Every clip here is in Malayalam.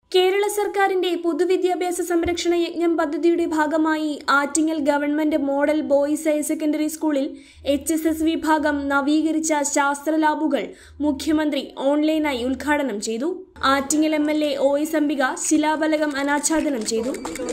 കേരള സർക്കാരിന്റെ പൊതുവിദ്യാഭ്യാസ സംരക്ഷണ യജ്ഞം പദ്ധതിയുടെ ഭാഗമായി Attingal government model boys higher secondary സ്കൂളിൽ എച്ച് എസ് എസ് വിഭാഗം നവീകരിച്ച ശാസ്ത്ര ലാബുകൾ മുഖ്യമന്ത്രി ഓൺലൈനായി ഉദ്ഘാടനം ചെയ്തു Attingal M L A O S Ambika ശിലാഫലകം അനാച്ഛാദനം ചെയ്തു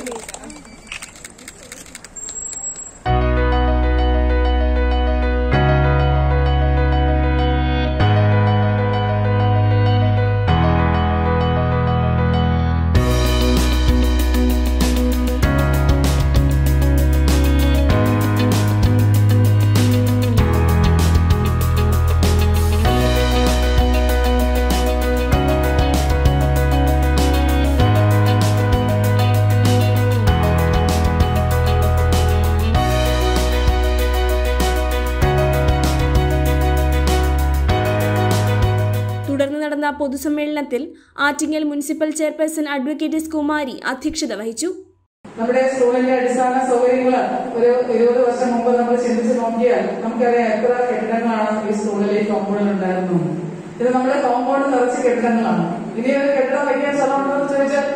തുടർന്ന് നടന്ന പൊതുസമ്മേളനത്തിൽ Attingal municipal chairperson advocate S Kumari അധ്യക്ഷത വഹിച്ചു നമ്മുടെ സ്കൂളിന്റെ അടിസ്ഥാന സൗകര്യങ്ങൾ ഒരു ഇരുപത് വർഷം മുമ്പ് നമ്മൾ ചിന്തിച്ച് നോക്കിയാൽ നമുക്കറിയാം എത്ര കെട്ടിടങ്ങളാണ് ഈ സ്കൂളിൽ ഈ കോമ്പൗണ്ടിൽ ഉണ്ടായിരുന്നു ഇത് നമ്മുടെ കോമ്പൗണ്ട് നിറച്ച് കെട്ടിടങ്ങളാണ് ഇനി ഒരു കെട്ടിടം വയ്ക്കാൻ സ്ഥലമുണ്ടോ എന്ന് ചോദിച്ചാൽ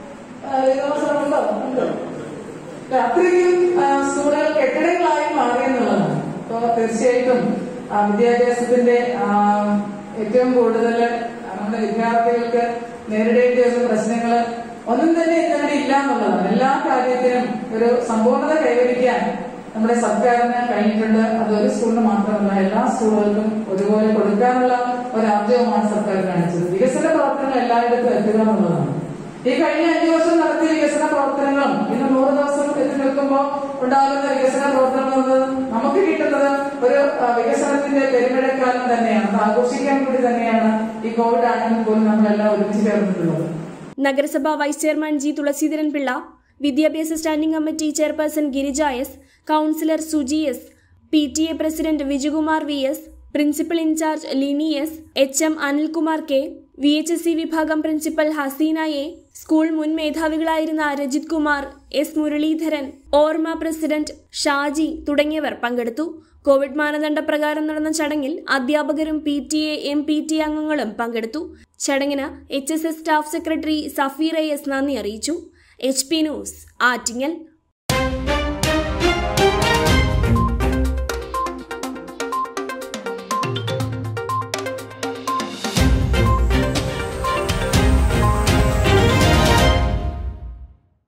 ആ, ഇതിനുള്ള സ്ഥലമുണ്ടോ ഉണ്ടോ ഇല്ല, അത്രയ്ക്കും ആ, സ്കൂളുകൾ കെട്ടിടങ്ങളായി മാറി എന്നുള്ളതാണ് അപ്പൊ തീർച്ചയായിട്ടും ആ, വിദ്യാഭ്യാസത്തിന്റെ ആ, ഏറ്റവും കൂടുതൽ നമ്മുടെ വിദ്യാർത്ഥികൾക്ക് നേരിടേണ്ടി വരുന്ന പ്രശ്നങ്ങള് ഒന്നും തന്നെ ഇന്നവിടെ ഇല്ല എന്നുള്ളതാണ് എല്ലാ കാര്യത്തിനും ഒരു സമ്പൂർണ്ണത കൈവരിക്കാൻ നമ്മുടെ സർക്കാരിന് കഴിഞ്ഞിട്ടുണ്ട് അത് ഒരു സ്കൂളിന് മാത്രമല്ല എല്ലാ സ്കൂളുകൾക്കും ഒരുപോലെ കൊടുക്കാനുള്ള ഒരു ആർജവമാണ് സർക്കാർ കാണിച്ചത് വികസന പ്രവർത്തനങ്ങൾ എല്ലായിടത്തും എത്തുക എന്നുള്ളതാണ് ഈ കഴിഞ്ഞ അഞ്ചു വർഷം നടത്തിയ വികസന പ്രവർത്തനങ്ങളും ഇന്ന് നൂറ് ദിവസം എത്തി നിൽക്കുമ്പോൾ ഉണ്ടാകുന്ന വികസന പ്രവർത്തനങ്ങൾ എന്നത് നമുക്ക് കിട്ടുന്നത് ഒരു ആ, വികസനത്തിന്റെ പെരുമിടക്കാലം തന്നെയാണ് അത് ആഘോഷിക്കാൻ കൂടി തന്നെയാണ് ഈ കോവിഡ് ആണെങ്കിൽ പോലും നമ്മളെല്ലാം ഒരുമിച്ച് ചേർന്നിട്ടുള്ളത് നഗരസഭാ vice chairman G Thulasidharan Pillai വിദ്യാഭ്യാസ standing committee chairperson Girija S councillor Suji S P T A president Vijayakumar V S principal in charge Lini S H M Anilkumar K V H S C വിഭാഗം പ്രിൻസിപ്പൽ ഹസീന എ സ്കൂൾ മുൻ മേധാവികളായിരുന്ന രജിത് കുമാർ എസ് മുരളീധരൻ ഓർമ്മ പ്രസിഡന്റ് ഷാജി തുടങ്ങിയവർ പങ്കെടുത്തു കോവിഡ് മാനദണ്ഡപ്രകാരം നടന്ന ചടങ്ങിൽ അധ്യാപകരും P T A M P T അംഗങ്ങളും പങ്കെടുത്തു ചടങ്ങിന് H S S staff secretary Safeer S നന്ദി അറിയിച്ചു എച്ച് പി ന്യൂസ് ആറ്റിങ്ങൽ